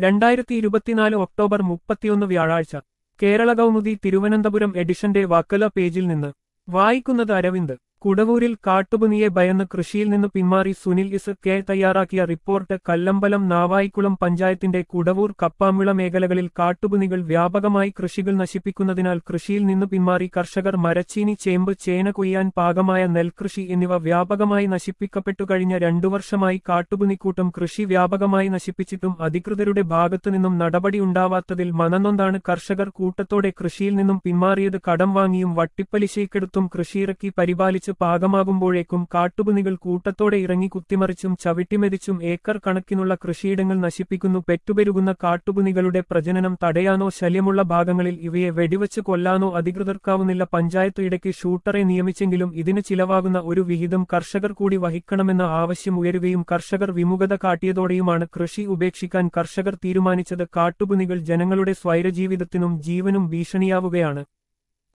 രണ്ടായിരത്തി ഇരുപത്തിനാല് ഒക്ടോബർ മുപ്പത്തിയൊന്ന് വ്യാഴാഴ്ച കേരള കൗമുദി തിരുവനന്തപുരം എഡിഷന്റെ വാക്കല പേജിൽ നിന്ന് വായിക്കുന്നത് അരവിന്ദ് കുടവൂരിൽ കാട്ടുപുനിയെ ഭയന്ന് കൃഷിയിൽ നിന്ന് പിന്മാറി സുനിൽ ഇസ് കെ തയ്യാറാക്കിയ റിപ്പോർട്ട് കല്ലമ്പലം നാവായിക്കുളം പഞ്ചായത്തിന്റെ കുടവൂർ കപ്പാമിള മേഖലകളിൽ കാട്ടുപുനികൾ വ്യാപകമായി കൃഷികൾ നശിപ്പിക്കുന്നതിനാൽ കൃഷിയിൽ നിന്ന് പിന്മാറി കർഷകർ മരച്ചീനി ചേമ്പ് ചേന കൊയ്യാൻ പാകമായ നെൽകൃഷി എന്നിവ വ്യാപകമായി നശിപ്പിക്കപ്പെട്ടു കഴിഞ്ഞ രണ്ടു വർഷമായി കാട്ടുപുനിക്കൂട്ടം കൃഷി വ്യാപകമായി നശിപ്പിച്ചിട്ടും അധികൃതരുടെ ഭാഗത്തുനിന്നും നടപടി ഉണ്ടാവാത്തതിൽ മനനൊന്താണ് കർഷകർ കൂട്ടത്തോടെ കൃഷിയിൽ നിന്നും പിന്മാറിയത് കടം വാങ്ങിയും വട്ടിപ്പലിശയ്ക്കെടുത്തും കൃഷിയിറക്കി പരിപാലിച്ച് പാകമാകുമ്പോഴേക്കും കാട്ടുപുനികൾ കൂട്ടത്തോടെ ഇറങ്ങി കുത്തിമറിച്ചും ചവിട്ടിമെതിച്ചും ഏക്കർ കണക്കിനുള്ള കൃഷിയിടങ്ങൾ നശിപ്പിക്കുന്നു പെറ്റുപെരുകുന്ന കാട്ടുപുനികളുടെ പ്രജനനം തടയാനോ ശല്യമുള്ള ഭാഗങ്ങളിൽ ഇവയെ വെടിവച്ച് കൊല്ലാനോ അധികൃതർക്കാവുന്നില്ല പഞ്ചായത്ത് ഇടയ്ക്ക് ഷൂട്ടറെ നിയമിച്ചെങ്കിലും ഇതിന് ചിലവാകുന്ന ഒരു വിഹിതം കർഷകർ കൂടി വഹിക്കണമെന്ന ആവശ്യം ഉയരുകയും കർഷകർ വിമുഖത കാട്ടിയതോടെയുമാണ് കൃഷി ഉപേക്ഷിക്കാൻ കർഷകർ തീരുമാനിച്ചത് കാട്ടുപുനികൾ ജനങ്ങളുടെ സ്വൈരജീവിതത്തിനും ജീവനും ഭീഷണിയാവുകയാണ്